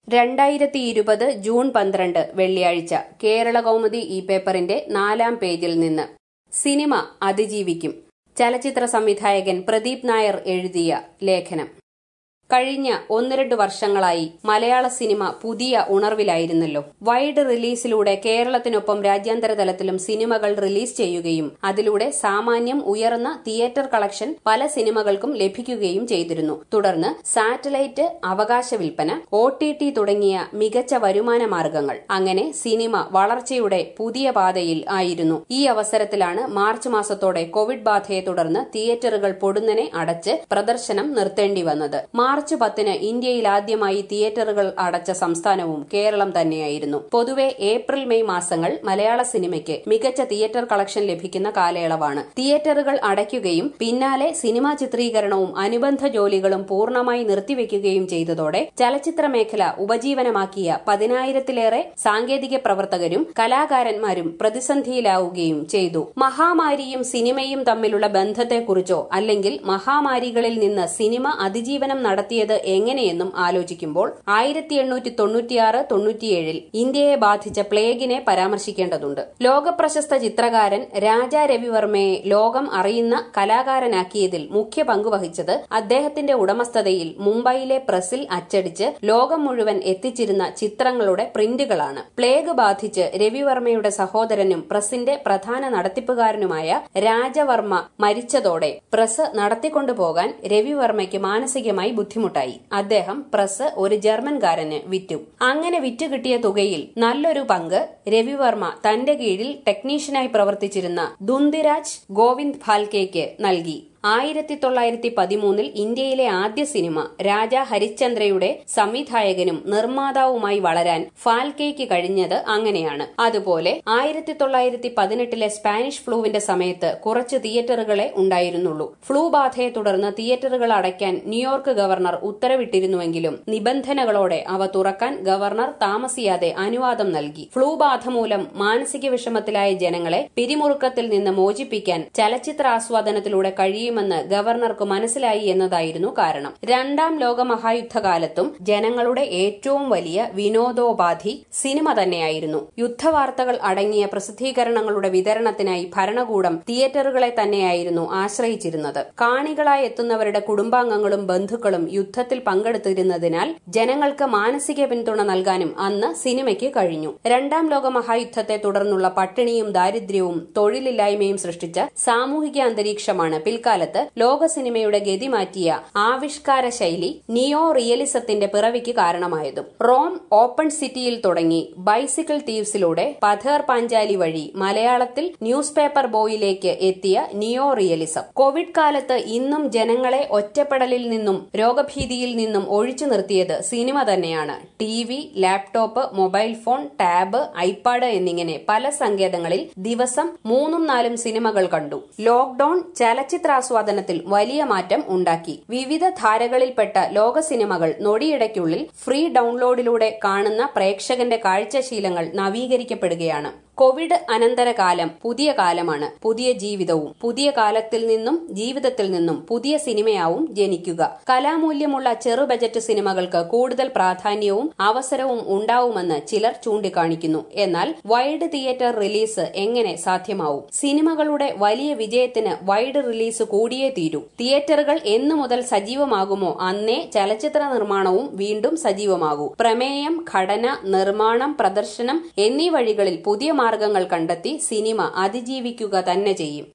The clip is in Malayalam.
രണ്ടായിരത്തി ഇരുപത് ജൂൺ പന്ത്രണ്ട് വെള്ളിയാഴ്ച കേരള കൗമുദി ഈ പേപ്പറിന്റെ നാലാം പേജിൽ നിന്ന് സിനിമ അതിജീവിക്കും ചലച്ചിത്ര സംവിധായകൻ പ്രദീപ് നായർ എഴുതിയ ലേഖനം കഴിഞ്ഞ ഒന്ന് രണ്ട് വർഷങ്ങളായി മലയാള സിനിമ പുതിയ ഉണർവിലായിരുന്നല്ലോ വൈഡ് റിലീസിലൂടെ കേരളത്തിനൊപ്പം രാജ്യാന്തര തലത്തിലും സിനിമകൾ റിലീസ് ചെയ്യുകയും അതിലൂടെ സാമാന്യം ഉയർന്ന തിയേറ്റർ കളക്ഷൻ പല സിനിമകൾക്കും ലഭിക്കുകയും ചെയ്തിരുന്നു തുടർന്ന് സാറ്റലൈറ്റ് അവകാശ വിൽപ്പന ഒ ടി ടി തുടങ്ങിയ മികച്ച വരുമാന മാർഗങ്ങൾ അങ്ങനെ സിനിമ വളർച്ചയുടെ പുതിയ പാതയിൽ ആയിരുന്നു ഈ അവസരത്തിലാണ് മാർച്ച് മാസത്തോടെ കോവിഡ് ബാധയെ തുടർന്ന് തിയേറ്ററുകൾ പൊടുന്നനെ അടച്ച് പ്രദർശനം നിർത്തേണ്ടി വന്നത് മാർച്ച് പത്തിന് ഇന്ത്യയിൽ ആദ്യമായി തിയേറ്ററുകൾ അടച്ച സംസ്ഥാനവും കേരളം തന്നെയായിരുന്നു പൊതുവെ ഏപ്രിൽ മെയ് മാസങ്ങൾ മലയാള സിനിമയ്ക്ക് മികച്ച തിയേറ്റർ കളക്ഷൻ ലഭിക്കുന്ന കാലയളവാണ് തിയേറ്ററുകൾ അടയ്ക്കുകയും പിന്നാലെ സിനിമാ ചിത്രീകരണവും അനുബന്ധ ജോലികളും പൂർണ്ണമായി നിർത്തിവെക്കുകയും ചെയ്തതോടെ ചലച്ചിത്ര മേഖല ഉപജീവനമാക്കിയ പതിനായിരത്തിലേറെ സാങ്കേതിക പ്രവർത്തകരും കലാകാരന്മാരും പ്രതിസന്ധിയിലാവുകയും ചെയ്തു മഹാമാരിയും സിനിമയും തമ്മിലുള്ള ബന്ധത്തെക്കുറിച്ചോ അല്ലെങ്കിൽ മഹാമാരികളിൽ നിന്ന് സിനിമ അതിജീവനം നടത്തിയത് എങ്ങനെയെന്നും ആലോചിക്കുമ്പോൾ ആയിരത്തി എണ്ണൂറ്റി തൊണ്ണൂറ്റിയാറ് തൊണ്ണൂറ്റിയേഴിൽ ഇന്ത്യയെ ബാധിച്ച പ്ലേഗിനെ പരാമർശിക്കേണ്ടതുണ്ട് ലോകപ്രശസ്ത ചിത്രകാരൻ രാജാ രവിവർമ്മയെ ലോകം അറിയുന്ന കലാകാരനാക്കിയതിൽ മുഖ്യ പങ്കുവഹിച്ചത് അദ്ദേഹത്തിന്റെ ഉടമസ്ഥതയിൽ മുംബൈയിലെ പ്രസിൽ അച്ചടിച്ച് ലോകം മുഴുവൻ എത്തിച്ചിരുന്ന ചിത്രങ്ങളുടെ പ്രിന്റുകളാണ് പ്ലേഗ് ബാധിച്ച് രവിവർമ്മയുടെ സഹോദരനും പ്രസിന്റെ പ്രധാന നടത്തിപ്പുകാരനുമായ രാജവർമ്മ മരിച്ചതോടെ പ്രസ് നടത്തിക്കൊണ്ടുപോകാൻ രവിവർമ്മയ്ക്ക് മാനസികമായി ബുദ്ധിമുട്ടായി അദ്ദേഹം പ്രസ് ഒരു ജർമ്മൻകാരന് വിറ്റു അങ്ങനെ വിറ്റുകിട്ടിയ തുകയിൽ നല്ലൊരു പങ്ക് രവിവർമ്മ തന്റെ കീഴിൽ ടെക്നീഷ്യനായി പ്രവർത്തിച്ചിരുന്ന ദുന്തിരാജ് ഗോവിന്ദ് ഫാൽക്കെയ്ക്ക് നൽകി ആയിരത്തി തൊള്ളായിരത്തി പതിമൂന്നിൽ ഇന്ത്യയിലെ ആദ്യ സിനിമ രാജാ ഹരിശ്ചന്ദ്രയുടെ സംവിധായകനും നിർമ്മാതാവുമായി വളരാൻ ഫാൽക്കെയ്ക്ക് കഴിഞ്ഞത് അങ്ങനെയാണ് അതുപോലെ ആയിരത്തി തൊള്ളായിരത്തി പതിനെട്ടിലെ സ്പാനിഷ് ഫ്ലൂവിന്റെ സമയത്ത് കുറച്ച് തിയേറ്ററുകളെ ഉണ്ടായിരുന്നുള്ളൂ ഫ്ലൂ ബാധയെ തുടർന്ന് തിയേറ്ററുകൾ അടയ്ക്കാൻ ന്യൂയോർക്ക് ഗവർണർ ഉത്തരവിട്ടിരുന്നുവെങ്കിലും നിബന്ധനകളോടെ അവ തുറക്കാൻ ഗവർണർ താമസിയാതെ അനുവാദം നൽകി ഫ്ലൂ ബാധ മൂലം മാനസിക വിഷമത്തിലായ ജനങ്ങളെ പിരിമുറുക്കത്തിൽ നിന്ന് മോചിപ്പിക്കാൻ ചലച്ചിത്രാസ്വാദനത്തിലൂടെ കഴിയും കഴിയുമെന്ന് ഗവർണർക്ക് മനസ്സിലായി എന്നതായിരുന്നു കാരണം രണ്ടാം ലോക മഹായുദ്ധകാലത്തും ജനങ്ങളുടെ ഏറ്റവും വലിയ വിനോദോപാധി സിനിമ തന്നെയായിരുന്നു യുദ്ധവാർത്തകൾ അടങ്ങിയ പ്രസിദ്ധീകരണങ്ങളുടെ വിതരണത്തിനായി ഭരണകൂടം തിയേറ്ററുകളെ തന്നെയായിരുന്നു ആശ്രയിച്ചിരുന്നത് കാണികളായി എത്തുന്നവരുടെ കുടുംബാംഗങ്ങളും ബന്ധുക്കളും യുദ്ധത്തിൽ പങ്കെടുത്തിരുന്നതിനാൽ ജനങ്ങൾക്ക് മാനസിക പിന്തുണ നൽകാനും അന്ന് സിനിമയ്ക്ക് കഴിഞ്ഞു രണ്ടാം ലോക മഹായുദ്ധത്തെ തുടർന്നുള്ള പട്ടിണിയും ദാരിദ്ര്യവും തൊഴിലില്ലായ്മയും സൃഷ്ടിച്ച സാമൂഹിക അന്തരീക്ഷമാണ് പിൽക്കാലത്ത് കാലത്ത് ലോക സിനിമയുടെ ഗതി മാറ്റിയ ആവിഷ്കാര ശൈലി നിയോ റിയലിസത്തിന്റെ പിറവിക്ക് കാരണമായതും റോം ഓപ്പൺ സിറ്റിയിൽ തുടങ്ങി ബൈസിക്കിൾ തീവ്സിലൂടെ പഥേർ പാഞ്ചാലി വഴി മലയാളത്തിൽ ന്യൂസ് പേപ്പർ ബോയിലേക്ക് എത്തിയ നിയോ റിയലിസം കോവിഡ് കാലത്ത് ഇന്നും ജനങ്ങളെ ഒറ്റപ്പെടലിൽ നിന്നും രോഗഭീതിയിൽ നിന്നും ഒഴിച്ചു നിർത്തിയത് സിനിമ തന്നെയാണ് T V laptop mobile phone tab iPad എന്നിങ്ങനെ പല സങ്കേതങ്ങളിൽ ദിവസം മൂന്നും നാലും സിനിമകൾ കണ്ടു ലോക്ഡൌൺ ചലച്ചിത്ര ആസ്വാദനത്തിൽ വലിയ മാറ്റം ഉണ്ടാക്കി വിവിധ ധാരകളിൽപ്പെട്ട ലോക സിനിമകൾ നൊടിയിടയ്ക്കുള്ളിൽ ഫ്രീ ഡൌൺലോഡിലൂടെ കാണുന്ന പ്രേക്ഷകന്റെ കാഴ്ചശീലങ്ങൾ നവീകരിക്കപ്പെടുകയാണ് കോവിഡ് അനന്തര കാലം പുതിയ കാലമാണ് പുതിയ ജീവിതവും പുതിയ കാലത്തിൽ നിന്നും ജീവിതത്തിൽ നിന്നും പുതിയ സിനിമയാവും ജനിക്കുക കലാമൂല്യമുള്ള ചെറു ബജറ്റ് സിനിമകൾക്ക് കൂടുതൽ പ്രാധാന്യവും അവസരവും ഉണ്ടാവുമെന്ന് ചിലർ ചൂണ്ടിക്കാണിക്കുന്നു എന്നാൽ വൈഡ് തിയേറ്റർ റിലീസ് എങ്ങനെ സാധ്യമാവും സിനിമകളുടെ വലിയ വിജയത്തിന് വൈഡ് റിലീസ് കൂടിയേ തീരൂ തിയേറ്ററുകൾ എന്നു മുതൽ സജീവമാകുമോ അന്നേ ചലച്ചിത്ര നിർമ്മാണവും വീണ്ടും സജീവമാകൂ പ്രമേയം ഘടന നിർമ്മാണം പ്രദർശനം എന്നീ വഴികളിൽ പുതിയ മാർഗങ്ങൾ കണ്ടെത്തി സിനിമ അതിജീവിക്കുക തന്നെ ചെയ്യും